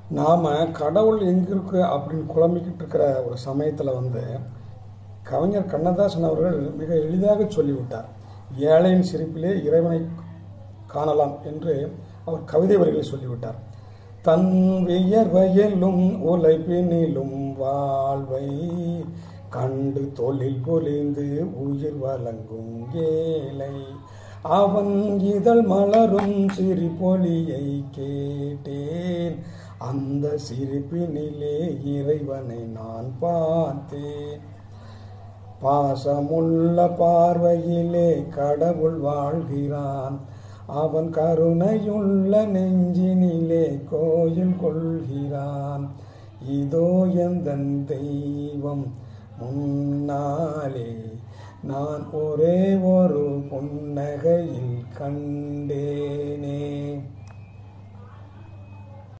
நாம் கடவுள் எங்கே இருக்கு அப்படின்னு குழம்பிக்கிட்டு இருக்கிற ஒரு சமயத்தில் வந்து கவிஞர் கண்ணதாசன் அவர்கள் மிக எளிதாக சொல்லிவிட்டார் ஏழையின் சிரிப்பிலே இறைவனை காணலாம் என்று அவர் கவிதை வரிகளை சொல்லிவிட்டார் தன் வியர்வயலும் உழைப்பினிலும் வாழ்வை கண்டு தொழில் பொலிந்து உயிர் வழங்கும் ஏழை அவன் இதழ் மலரும் சிரிப்பொலியை கேட்டேன் அந்த சிரிப்பினிலே இறைவனை நான் பார்த்தேன் பாசமுள்ள பார்வையிலே கடவுள் வாழ்கிறான் அவன் கருணையுள்ள நெஞ்சினிலே கோயில் கொள்கிறான் இதோ எந்தன் தெய்வம் முன்னாலே நான் ஒரே ஒரு புன்னகையில் கண்டேனே